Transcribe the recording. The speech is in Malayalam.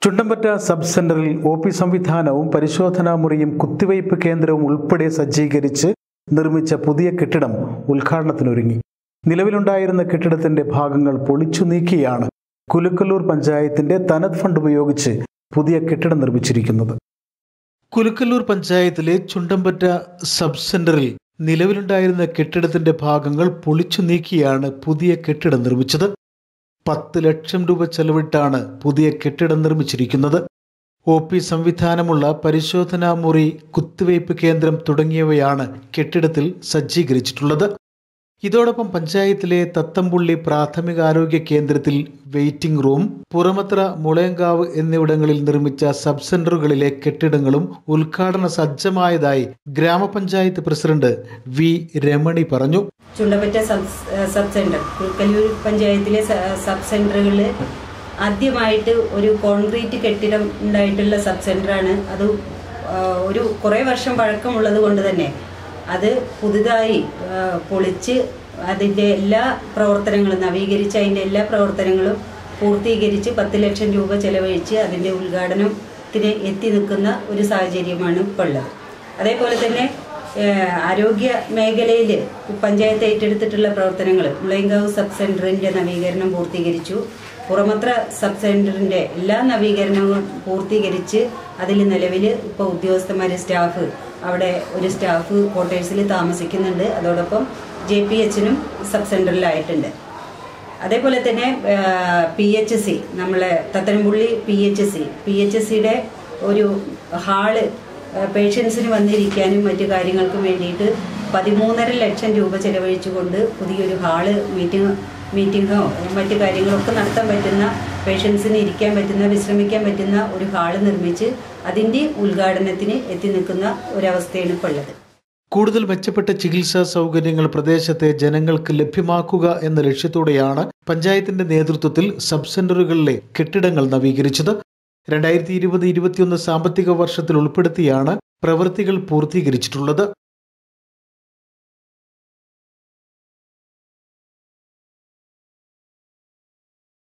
ചുണ്ടമ്പറ്റ സബ് സെന്ററിൽ ഒ പി സംവിധാനവും പരിശോധനാ മുറിയും കുത്തിവയ്പ് കേന്ദ്രവും ഉൾപ്പെടെ സജ്ജീകരിച്ച് നിർമ്മിച്ച പുതിയ കെട്ടിടം ഉദ്ഘാടനത്തിനൊരുങ്ങി നിലവിലുണ്ടായിരുന്ന കെട്ടിടത്തിന്റെ ഭാഗങ്ങൾ പൊളിച്ചു നീക്കിയാണ് കുലുക്കല്ലൂർ പഞ്ചായത്തിന്റെ തനത് ഫണ്ട് ഉപയോഗിച്ച് പുതിയ കെട്ടിടം നിർമ്മിച്ചിരിക്കുന്നത് കുലുക്കല്ലൂർ പഞ്ചായത്തിലെ ചുണ്ടമ്പറ്റ സബ് സെന്ററിൽ നിലവിലുണ്ടായിരുന്ന കെട്ടിടത്തിന്റെ ഭാഗങ്ങൾ പൊളിച്ചു നീക്കിയാണ് പുതിയ കെട്ടിടം നിർമ്മിച്ചത് പത്ത് ലക്ഷം രൂപ ചെലവിട്ടാണ് പുതിയ കെട്ടിടം നിർമ്മിച്ചിരിക്കുന്നത് ഒ പി സംവിധാനമുള്ള പരിശോധനാ മുറി കുത്തിവയ്പ് കേന്ദ്രം തുടങ്ങിയവയാണ് കെട്ടിടത്തിൽ സജ്ജീകരിച്ചിട്ടുള്ളത് ഇതോടൊപ്പം പഞ്ചായത്തിലെ തത്തമ്പുള്ളി പ്രാഥമികാരോഗ്യ കേന്ദ്രത്തിൽ വെയിറ്റിംഗ് റൂം പുറമത്ര മുളയങ്കാവ് എന്നിവിടങ്ങളിൽ നിർമ്മിച്ച സബ് സെന്ററുകളിലെ കെട്ടിടങ്ങളും ഉദ്ഘാടന സജ്ജമായതായി ഗ്രാമപഞ്ചായത്ത് പ്രസിഡന്റ് വി രമണി പറഞ്ഞു Chundappatta sub sub centre Kulukkallur പഞ്ചായത്തിലെ സ- സബ് സെൻറ്ററുകളിൽ ആദ്യമായിട്ട് ഒരു കോൺക്രീറ്റ് കെട്ടിടം ഉണ്ടായിട്ടുള്ള സബ് സെൻറ്ററാണ് അത് ആ, ഒരു കുറേ വർഷം പഴക്കമുള്ളത് കൊണ്ട് തന്നെ അത് പുതുതായി ആ, പൊളിച്ച് അതിൻ്റെ എല്ലാ പ്രവർത്തനങ്ങളും നവീകരിച്ച് അതിൻ്റെ എല്ലാ പ്രവർത്തനങ്ങളും പൂർത്തീകരിച്ച് പത്ത് ലക്ഷം രൂപ ചെലവഴിച്ച് അതിൻ്റെ ഉദ്ഘാടനത്തിന് എത്തി നിൽക്കുന്ന ഒരു സാഹചര്യമാണ് ഇപ്പോൾ ഉള്ളത് അതേപോലെ തന്നെ ഏഹ് ആരോഗ്യ മേഖലയിൽ പഞ്ചായത്ത് ഏറ്റെടുത്തിട്ടുള്ള പ്രവർത്തനങ്ങൾ മുളയങ്കാവ് സബ് സെൻറ്ററിൻ്റെ നവീകരണം പൂർത്തീകരിച്ചു പുറമത്ര സബ് സെൻറ്ററിൻ്റെ എല്ലാ നവീകരണങ്ങളും പൂർത്തീകരിച്ച് അതിൽ നിലവിൽ ഇപ്പോൾ ഉദ്യോഗസ്ഥന്മാർ സ്റ്റാഫ് അവിടെ ഒരു സ്റ്റാഫ് ക്വാർട്ടേഴ്സിൽ താമസിക്കുന്നുണ്ട് അതോടൊപ്പം ജെ പി എച്ചിനും സബ് സെൻറ്ററിലായിട്ടുണ്ട് അതേപോലെ തന്നെ പി എച്ച് സി നമ്മളെ Thathanampully P H C P H സിയുടെ ഒരു ഹാള് പേഷ്യൻസിന് വന്നിരിക്കാനും മറ്റു കാര്യങ്ങൾക്കും വേണ്ടിയിട്ട് പതിമൂന്നര ലക്ഷം രൂപ ചെലവഴിച്ചുകൊണ്ട് പുതിയൊരു ഹാള് മീറ്റിംഗ് മീറ്റിങ്ങോ മറ്റു കാര്യങ്ങളൊക്കെ നടത്താൻ പറ്റുന്ന പേഷ്യൻസിന് ഇരിക്കാൻ പറ്റുന്ന വിശ്രമിക്കാൻ പറ്റുന്ന ഒരു ഹാള് നിർമ്മിച്ച് അതിൻ്റെ ഉദ്ഘാടനത്തിന് എത്തി നിൽക്കുന്ന ഒരവസ്ഥയാണ് ഇപ്പോൾ ഉള്ളത് കൂടുതൽ മെച്ചപ്പെട്ട ചികിത്സാ സൗകര്യങ്ങൾ പ്രദേശത്തെ ജനങ്ങൾക്ക് ലഭ്യമാക്കുക എന്ന ലക്ഷ്യത്തോടെയാണ് പഞ്ചായത്തിന്റെ നേതൃത്വത്തിൽ സബ് സെന്ററുകളിലെ കെട്ടിടങ്ങൾ നവീകരിച്ചത് രണ്ടായിരത്തി ഇരുപത് ഇരുപത്തിയൊന്ന് സാമ്പത്തിക വർഷത്തിൽ ഉൾപ്പെടുത്തിയാണ് പ്രവൃത്തികൾ പൂർത്തീകരിച്ചിട്ടുള്ളത്